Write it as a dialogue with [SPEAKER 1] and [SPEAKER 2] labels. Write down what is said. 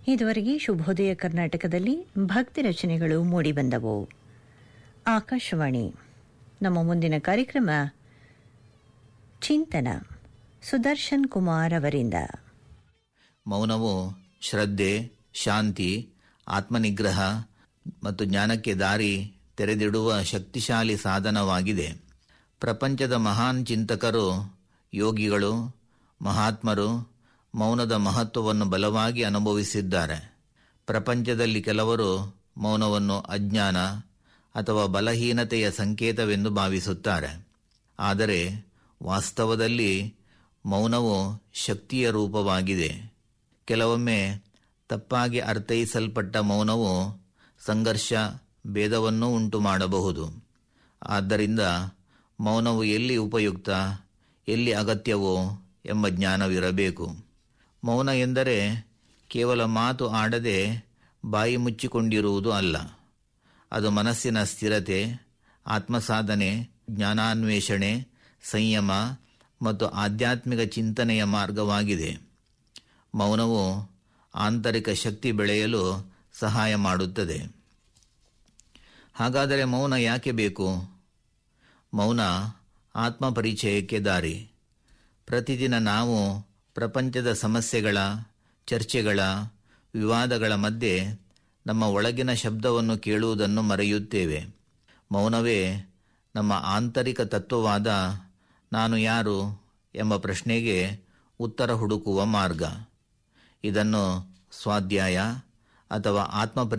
[SPEAKER 1] ಇದುವರೆಗೆ ಶುಭೋದಯ ಕರ್ನಾಟಕದಲ್ಲಿ ಭಕ್ತಿ ರಚನೆಗಳು ಮೂಡಿಬಂದವು ಆಕಾಶವಾಣಿ ನಮ್ಮ ಮುಂದಿನ ಕಾರ್ಯಕ್ರಮ ಚಿಂತನ ಸುದರ್ಶನ್ ಕುಮಾರ್ ಅವರಿಂದ
[SPEAKER 2] ಮೌನವು ಶ್ರದ್ಧೆ ಶಾಂತಿ ಆತ್ಮನಿಗ್ರಹ ಮತ್ತು ಜ್ಞಾನಕ್ಕೆ ದಾರಿ ತೆರೆದಿಡುವ ಶಕ್ತಿಶಾಲಿ ಸಾಧನವಾಗಿದೆ ಪ್ರಪಂಚದ ಮಹಾನ್ ಚಿಂತಕರು ಯೋಗಿಗಳು ಮಹಾತ್ಮರು ಮೌನದ ಮಹತ್ವವನ್ನು ಬಲವಾಗಿ ಅನುಭವಿಸಿದ್ದಾರೆ ಪ್ರಪಂಚದಲ್ಲಿ ಕೆಲವರು ಮೌನವನ್ನು ಅಜ್ಞಾನ ಅಥವಾ ಬಲಹೀನತೆಯ ಸಂಕೇತವೆಂದು ಭಾವಿಸುತ್ತಾರೆ ಆದರೆ ವಾಸ್ತವದಲ್ಲಿ ಮೌನವು ಶಕ್ತಿಯ ರೂಪವಾಗಿದೆ ಕೆಲವೊಮ್ಮೆ ತಪ್ಪಾಗಿ ಅರ್ಥೈಸಲ್ಪಟ್ಟ ಮೌನವು ಸಂಘರ್ಷ ಭೇದವನ್ನೂ ಉಂಟು ಮಾಡಬಹುದು ಆದ್ದರಿಂದ ಮೌನವು ಎಲ್ಲಿ ಉಪಯುಕ್ತ ಎಲ್ಲಿ ಅಗತ್ಯವೋ ಎಂಬ ಜ್ಞಾನವಿರಬೇಕು ಮೌನ ಎಂದರೆ ಕೇವಲ ಮಾತು ಆಡದೆ ಬಾಯಿ ಮುಚ್ಚಿಕೊಂಡಿರುವುದು ಅಲ್ಲ ಅದು ಮನಸ್ಸಿನ ಸ್ಥಿರತೆ ಆತ್ಮಸಾಧನೆ ಜ್ಞಾನಾನ್ವೇಷಣೆ ಸಂಯಮ ಮತ್ತು ಆಧ್ಯಾತ್ಮಿಕ ಚಿಂತನೆಯ ಮಾರ್ಗವಾಗಿದೆ ಮೌನವು ಆಂತರಿಕ ಶಕ್ತಿ ಬೆಳೆಯಲು ಸಹಾಯ ಮಾಡುತ್ತದೆ ಹಾಗಾದರೆ ಮೌನ ಯಾಕೆ ಬೇಕು ಮೌನ ಆತ್ಮಪರಿಚಯಕ್ಕೆ ದಾರಿ ಪ್ರತಿದಿನ ನಾವು ಪ್ರಪಂಚದ ಸಮಸ್ಯೆಗಳ ಚರ್ಚೆಗಳ ವಿವಾದಗಳ ಮಧ್ಯೆ ನಮ್ಮ ಒಳಗಿನ ಶಬ್ದವನ್ನು ಕೇಳುವುದನ್ನು ಮರೆಯುತ್ತೇವೆ ಮೌನವೇ ನಮ್ಮ ಆಂತರಿಕ ತತ್ವವಾದ ನಾನು ಯಾರು ಎಂಬ ಪ್ರಶ್ನೆಗೆ ಉತ್ತರ ಹುಡುಕುವ ಮಾರ್ಗ ಇದನ್ನು ಸ್ವಾಧ್ಯಾಯ ಅಥವಾ ಆತ್ಮಪರಿ